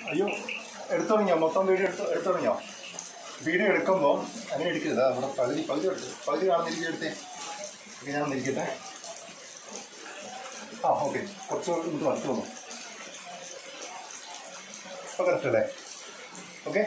അയ്യോ എടുത്തു തുടങ്ങിയോ മൊത്തം വീഡിയോ എടുത്ത് എടുത്തു തുടങ്ങിയോ വീഡിയോ എടുക്കുമ്പോൾ അങ്ങനെ എടുക്കരുത് അവിടെ പകുതി പകുതി എടുത്ത് പകുതി കാണുന്ന രീതി എടുത്തേ ഓക്കെ ഞാൻ ഇരിക്കട്ടെ ആ ഓക്കെ കുറച്ച് ഇത് വർക്ക് തോന്നും ഇപ്പോൾ കറക്റ്റ് അല്ലേ ഓക്കെ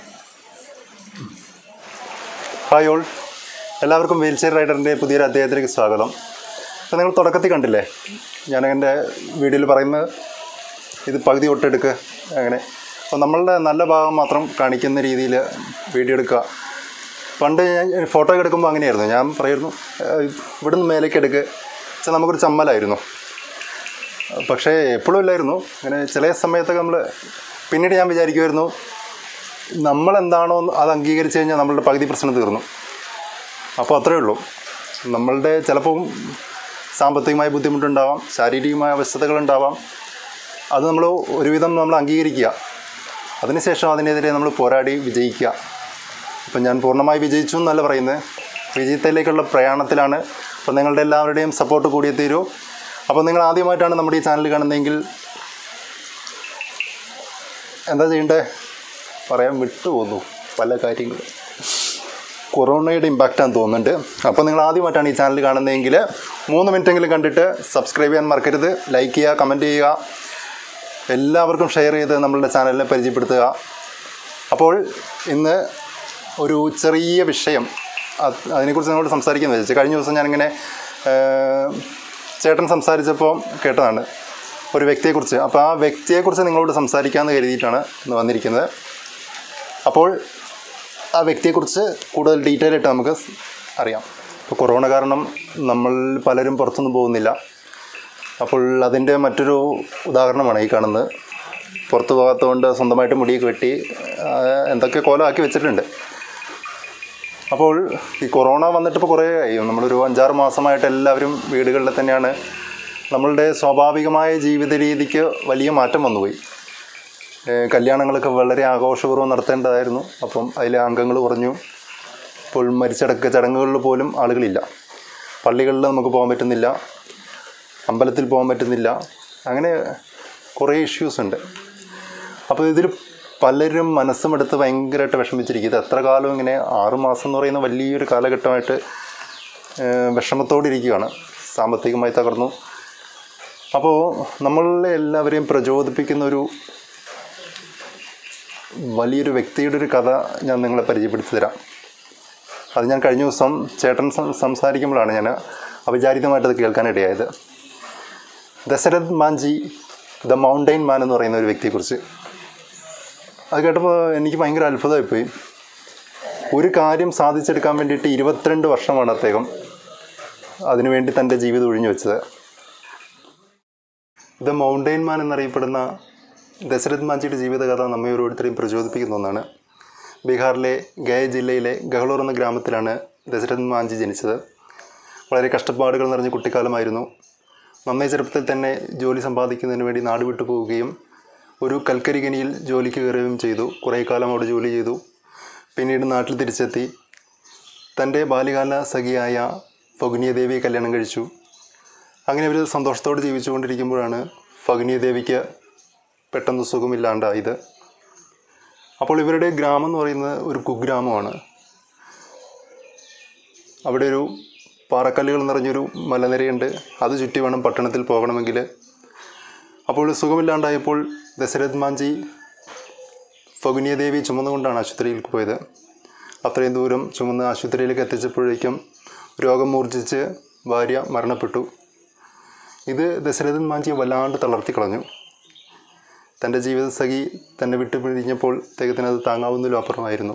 ഹായ് ഓൾ എല്ലാവർക്കും വീൽ ചെയർ റൈഡറിൻ്റെ പുതിയൊരു അധ്യായത്തിലേക്ക് സ്വാഗതം അപ്പോൾ നിങ്ങൾ തുടക്കത്തിൽ കണ്ടില്ലേ ഞാൻ എൻ്റെ വീഡിയോയിൽ പറയുന്നത് ഇത് പകുതി തൊട്ടെടുക്കുക അങ്ങനെ അപ്പോൾ നമ്മളുടെ നല്ല ഭാഗം മാത്രം കാണിക്കുന്ന രീതിയിൽ വീഡിയോ എടുക്കുക പണ്ട് ഞാൻ ഫോട്ടോ ഒക്കെ എടുക്കുമ്പോൾ അങ്ങനെയായിരുന്നു ഞാൻ പറയുന്നു "ഏഹ്, ഇവിടുന്ന് മേലേക്ക് എടുക്കുക വെച്ചാൽ നമുക്കൊരു ചമ്മലായിരുന്നു പക്ഷേ എപ്പോഴും ഇല്ലായിരുന്നു അങ്ങനെ ചില സമയത്തൊക്കെ നമ്മൾ പിന്നീട് ഞാൻ വിചാരിക്കുമായിരുന്നു നമ്മളെന്താണോ അത് അംഗീകരിച്ച് കഴിഞ്ഞാൽ നമ്മളുടെ പകുതി പ്രശ്നം തീർന്നു അപ്പോൾ അത്രയേ ഉള്ളൂ നമ്മളുടെ ചിലപ്പം സാമ്പത്തികമായ ബുദ്ധിമുട്ടുണ്ടാവാം ശാരീരികമായ അവസ്ഥകളുണ്ടാവാം അത് നമ്മൾ ഒരുവിധം നമ്മൾ അംഗീകരിക്കുക അതിനുശേഷം അതിനെതിരെ നമ്മൾ പോരാടി വിജയിക്കുക അപ്പം ഞാൻ പൂർണ്ണമായി വിജയിച്ചു എന്നല്ല പറയുന്നത് വിജയത്തിലേക്കുള്ള പ്രയാണത്തിലാണ് അപ്പോൾ നിങ്ങളുടെ എല്ലാവരുടെയും സപ്പോർട്ട് കൂടിയേ തീരൂ അപ്പോൾ നിങ്ങൾ ആദ്യമായിട്ടാണ് നമ്മുടെ ഈ ചാനൽ കാണുന്നതെങ്കിൽ എന്താ ചെയ്യേണ്ടത് പറയാൻ വിട്ടുപോകുന്നു പല കാര്യങ്ങളും കൊറോണയുടെ ഇമ്പാക്റ്റാന്ന് തോന്നുന്നുണ്ട് അപ്പോൾ നിങ്ങൾ ആദ്യമായിട്ടാണ് ഈ ചാനൽ കാണുന്നതെങ്കിൽ മൂന്ന് മിനിറ്റെങ്കിലും കണ്ടിട്ട് സബ്സ്ക്രൈബ് ചെയ്യാൻ മറക്കരുത് ലൈക്ക് ചെയ്യുക കമൻറ്റ് ചെയ്യുക എല്ലാവർക്കും ഷെയർ ചെയ്ത് നമ്മളുടെ ചാനലിനെ പരിചയപ്പെടുത്തുക അപ്പോൾ ഇന്ന് ഒരു ചെറിയ വിഷയം അത് അതിനെക്കുറിച്ച് നിങ്ങളോട് സംസാരിക്കുന്നത് വെച്ചാൽ കഴിഞ്ഞ ദിവസം ഞാനിങ്ങനെ ഏഹ്, ചേട്ടൻ സംസാരിച്ചപ്പോൾ കേട്ടതാണ് ഒരു വ്യക്തിയെക്കുറിച്ച് അപ്പോൾ ആ വ്യക്തിയെക്കുറിച്ച് നിങ്ങളോട് സംസാരിക്കാമെന്ന് കരുതിയിട്ടാണ് ഇന്ന് വന്നിരിക്കുന്നത് അപ്പോൾ ആ വ്യക്തിയെക്കുറിച്ച് കൂടുതൽ ഡീറ്റെയിൽ ആയിട്ട് നമുക്ക് അറിയാം ഇപ്പോൾ കൊറോണ കാരണം നമ്മൾ പലരും പുറത്തൊന്നും പോകുന്നില്ല അപ്പോൾ അതിൻ്റെ മറ്റൊരു ഉദാഹരണമാണ് ഈ കാണുന്നത് പുറത്ത് പോകാത്തതുകൊണ്ട് സ്വന്തമായിട്ട് മുടിയൊക്കെ വെട്ടി ആ, എന്തൊക്കെ കോലമാക്കി വെച്ചിട്ടുണ്ട് അപ്പോൾ ഈ കൊറോണ വന്നിട്ട് ഇപ്പോൾ കുറേ ആയി നമ്മളൊരു അഞ്ചാറ് മാസമായിട്ട് എല്ലാവരും വീടുകളിൽ തന്നെയാണ് നമ്മളുടെ സ്വാഭാവികമായ ജീവിത രീതിക്ക് വലിയ മാറ്റം വന്നുപോയി ഏഹ് കല്യാണങ്ങളൊക്കെ വളരെ ആഘോഷപൂർവ്വം നടത്തേണ്ടതായിരുന്നു അപ്പം അതിലെ അംഗങ്ങൾ കുറഞ്ഞു ഇപ്പോൾ മരിച്ചടക്ക ചടങ്ങുകളിൽ പോലും ആളുകളില്ല പള്ളികളിൽ നമുക്ക് പോകാൻ പറ്റുന്നില്ല അമ്പലത്തിൽ പോകാൻ പറ്റുന്നില്ല അങ്ങനെ കുറേ ഇഷ്യൂസ് ഉണ്ട് അപ്പോൾ ഇതിൽ പലരും മനസ്സുമെടുത്ത് ഭയങ്കരമായിട്ട് വിഷമിച്ചിരിക്കും ഇത് എത്ര കാലം ഇങ്ങനെ ആറ് മാസം എന്ന് പറയുന്ന വലിയൊരു കാലഘട്ടമായിട്ട് ഏഹ് വിഷമത്തോടിരിക്കുകയാണ് സാമ്പത്തികമായി തകർന്നു അപ്പോൾ നമ്മളെ എല്ലാവരെയും പ്രചോദിപ്പിക്കുന്ന ഒരു വലിയൊരു വ്യക്തിയുടെ ഒരു കഥ ഞാൻ നിങ്ങളെ പരിചയപ്പെടുത്തി തരാം അത് ഞാൻ കഴിഞ്ഞ ദിവസം ചേട്ടൻ സം- സംസാരിക്കുമ്പോഴാണ് ഞാൻ അവിചാരിതമായിട്ടത് കേൾക്കാനിടയായത് Dashrath Manjhi the mountain man എന്ന് പറയുന്ന ഒരു വ്യക്തിയെക്കുറിച്ച് അത് കേട്ടപ്പോൾ എനിക്ക് ഭയങ്കര അത്ഭുതമായിപ്പോയി ഒരു കാര്യം സാധിച്ചെടുക്കാൻ വേണ്ടിയിട്ട് ഇരുപത്തിരണ്ട് വർഷമാണ് അദ്ദേഹം അതിനുവേണ്ടി തൻ്റെ ജീവിതം ഒഴിഞ്ഞു വെച്ചത് ദ മൗണ്ടൈൻ മാൻ എന്നറിയപ്പെടുന്ന ദശരഥ് മാഞ്ചിയുടെ ജീവിതകഥ നമ്മെ ഓരോരുത്തരെയും പ്രചോദിപ്പിക്കുന്ന ഒന്നാണ് ബീഹാറിലെ ഗയ ജില്ലയിലെ ഗഹളൂർ എന്ന ഗ്രാമത്തിലാണ് ദശരഥ് മാഞ്ചി ജനിച്ചത് വളരെ കഷ്ടപ്പാടുകൾ നിറഞ്ഞ കുട്ടിക്കാലമായിരുന്നു നന്നേ ചെറുപ്പത്തിൽ തന്നെ ജോലി സമ്പാദിക്കുന്നതിന് വേണ്ടി നാട് വിട്ടു പോവുകയും ഒരു കൽക്കരി ഖനിയിൽ ജോലിക്ക് കയറുകയും ചെയ്തു കുറേ കാലം അവിടെ ജോലി ചെയ്തു പിന്നീട് നാട്ടിൽ തിരിച്ചെത്തി തൻ്റെ ബാല്യകാല സഖിയായ ഫഗ്നിയദേവിയെ കല്യാണം കഴിച്ചു അങ്ങനെ അവർ സന്തോഷത്തോടെ ജീവിച്ചുകൊണ്ടിരിക്കുമ്പോഴാണ് ഫഗ്നിയദേവിക്ക് പെട്ടെന്ന് സുഖമില്ലാണ്ടായത് അപ്പോൾ ഇവരുടെ ഗ്രാമം എന്ന് പറയുന്നത് ഒരു കുഗ്രാമമാണ് അവിടെ ഒരു പാറക്കല്ലുകൾ നിറഞ്ഞൊരു മലനിരയുണ്ട് അത് ചുറ്റി വേണം പട്ടണത്തിൽ പോകണമെങ്കിൽ അപ്പോൾ സുഖമില്ലാണ്ടായപ്പോൾ ദശരഥ് മാഞ്ചി ഫഗുനിയദേവി ചുമന്നുകൊണ്ടാണ് ആശുപത്രിയിൽ പോയത് അത്രയും ദൂരം ചുമന്ന് ആശുപത്രിയിലേക്ക് എത്തിച്ചപ്പോഴേക്കും രോഗം മൂർച്ഛിച്ച് ഭാര്യ മരണപ്പെട്ടു ഇത് ദശരഥൻ മാഞ്ചിയെ വല്ലാണ്ട് തളർത്തി കളഞ്ഞു തൻ്റെ ജീവിത സഖി തന്നെ വിട്ടു പിരിഞ്ഞപ്പോൾ അദ്ദേഹത്തിന് അത് താങ്ങാവുന്നതിലും അപ്പുറമായിരുന്നു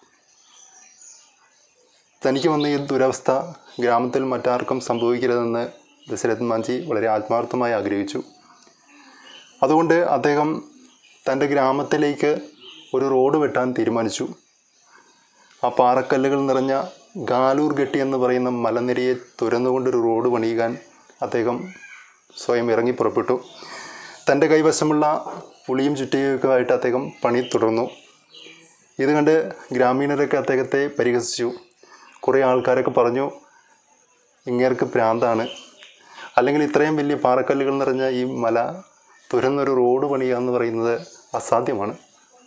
തനിക്ക് വന്ന ഈ ദുരവസ്ഥ ഗ്രാമത്തിൽ മറ്റാർക്കും സംഭവിക്കരുതെന്ന് ദശരഥൻ മാഞ്ചി വളരെ ആത്മാർത്ഥമായി ആഗ്രഹിച്ചു അതുകൊണ്ട് അദ്ദേഹം തൻ്റെ ഗ്രാമത്തിലേക്ക് ഒരു റോഡ് വെട്ടാൻ തീരുമാനിച്ചു ആ പാറക്കല്ലുകൾ നിറഞ്ഞ ഗാലൂർ ഗട്ടി എന്ന് പറയുന്ന മലനിരയെ തുരന്നുകൊണ്ടൊരു റോഡ് പണിയുവാൻ അദ്ദേഹം സ്വയം ഇറങ്ങി പുറപ്പെട്ടു തൻ്റെ കൈവശമുള്ള ഉളിയും ചുറ്റിയൊക്കെ ആയിട്ട് അദ്ദേഹം പണി തുടർന്നു ഇത് കണ്ട് ഗ്രാമീണരൊക്കെ അദ്ദേഹത്തെ പരിഹസിച്ചു കുറേ ആൾക്കാരൊക്കെ പറഞ്ഞു ഇങ്ങേർക്ക് ഭ്രാന്താണ് അല്ലെങ്കിൽ ഇത്രയും വലിയ പാറക്കല്ലുകൾ നിറഞ്ഞ ഈ മല തുരന്നൊരു റോഡ് പണിയുക എന്ന് പറയുന്നത് അസാധ്യമാണ്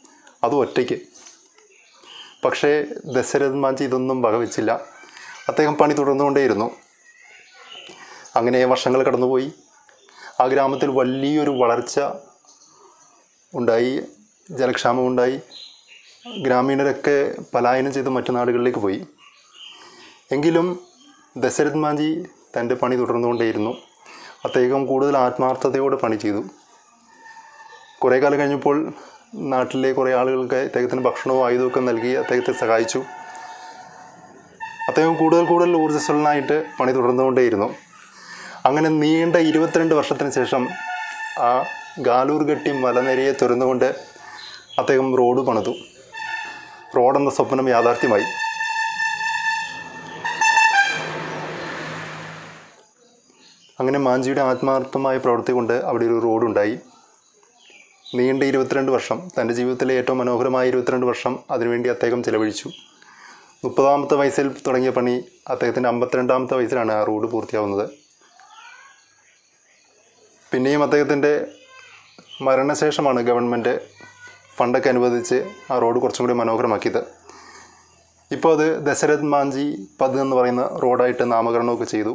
അതും ഒറ്റയ്ക്ക് പക്ഷേ ദശരഥൻ മാഞ്ചി ഇതൊന്നും വകവെച്ചില്ല അദ്ദേഹം പണി തുടർന്നുകൊണ്ടേയിരുന്നു അങ്ങനെ വർഷങ്ങൾ കടന്നുപോയി ആ ഗ്രാമത്തിൽ വലിയൊരു വളർച്ച ഉണ്ടായി ജലക്ഷാമം ഉണ്ടായി ഗ്രാമീണരൊക്കെ പലായനം ചെയ്ത് മറ്റു നാടുകളിലേക്ക് പോയി എങ്കിലും ദശരഥ് മാഞ്ചി തൻ്റെ പണി തുടർന്നുകൊണ്ടേയിരുന്നു അദ്ദേഹം കൂടുതൽ ആത്മാർത്ഥതയോടെ പണി ചെയ്തു കുറേ കാലം കഴിഞ്ഞപ്പോൾ നാട്ടിലെ കുറേ ആളുകൾക്ക് അദ്ദേഹത്തിന് ഭക്ഷണവും ആയുധമൊക്കെ നൽകി അദ്ദേഹത്തെ സഹായിച്ചു അദ്ദേഹം കൂടുതൽ കൂടുതൽ ഊർജ്ജസ്വലനായിട്ട് പണി തുടർന്നുകൊണ്ടേയിരുന്നു അങ്ങനെ നീണ്ട ഇരുപത്തിരണ്ട് വർഷത്തിന് ശേഷം ആ ഗാലൂർ ഗട്ടി മലനിരയെ തുറന്നുകൊണ്ട് അദ്ദേഹം റോഡ് പണിതു റോഡെന്ന സ്വപ്നം യാഥാർത്ഥ്യമായി അങ്ങനെ മാഞ്ചിയുടെ ആത്മാർത്ഥമായ പ്രവൃത്തി കൊണ്ട് അവിടെ ഒരു റോഡുണ്ടായി നീണ്ട ഇരുപത്തിരണ്ട് വർഷം തൻ്റെ ജീവിതത്തിലെ ഏറ്റവും മനോഹരമായ ഇരുപത്തിരണ്ട് വർഷം അതിനുവേണ്ടി അദ്ദേഹം ചിലവഴിച്ചു മുപ്പതാമത്തെ വയസ്സിൽ തുടങ്ങിയ പണി അദ്ദേഹത്തിൻ്റെ അമ്പത്തിരണ്ടാമത്തെ വയസ്സിലാണ് ആ റോഡ് പൂർത്തിയാവുന്നത് പിന്നെയും അദ്ദേഹത്തിൻ്റെ മരണശേഷമാണ് ഗവൺമെൻറ് ഫണ്ടൊക്കെ അനുവദിച്ച് ആ റോഡ് കുറച്ചും കൂടി മനോഹരമാക്കിയത് ഇപ്പോൾ അത് ദശരഥ് മാഞ്ചി പദ് എന്ന് പറയുന്ന റോഡായിട്ട് നാമകരണമൊക്കെ ചെയ്തു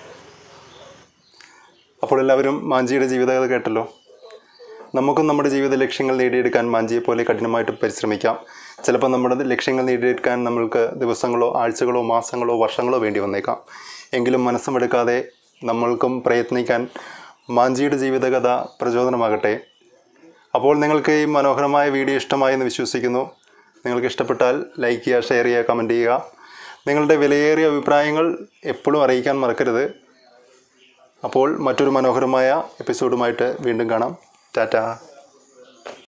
അപ്പോൾ എല്ലാവരും മാഞ്ചിയുടെ ജീവിതകഥ കേട്ടല്ലോ നമുക്കും നമ്മുടെ ജീവിത ലക്ഷ്യങ്ങൾ നേടിയെടുക്കാൻ മാഞ്ചിയെ പോലെ കഠിനമായിട്ട് പരിശ്രമിക്കാം ചിലപ്പോൾ നമ്മുടെ ലക്ഷ്യങ്ങൾ നേടിയെടുക്കാൻ നമ്മൾക്ക് ദിവസങ്ങളോ ആഴ്ചകളോ മാസങ്ങളോ വർഷങ്ങളോ വേണ്ടി വന്നേക്കാം എങ്കിലും മനസ്സും എടുക്കാതെ നമ്മൾക്കും പ്രയത്നിക്കാൻ മാഞ്ചിയുടെ ജീവിതകഥ പ്രചോദനമാകട്ടെ അപ്പോൾ നിങ്ങൾക്ക് ഈ മനോഹരമായ വീഡിയോ ഇഷ്ടമായി എന്ന് വിശ്വസിക്കുന്നു നിങ്ങൾക്ക് ഇഷ്ടപ്പെട്ടാൽ ലൈക്ക് ചെയ്യുക ഷെയർ ചെയ്യുക കമൻറ്റ് ചെയ്യുക നിങ്ങളുടെ വിലയേറിയ അഭിപ്രായങ്ങൾ എപ്പോഴും അറിയിക്കാൻ മറക്കരുത് അപ്പോൾ മറ്റൊരു മനോഹരമായ എപ്പിസോഡുമായിട്ട് വീണ്ടും കാണാം ടാറ്റ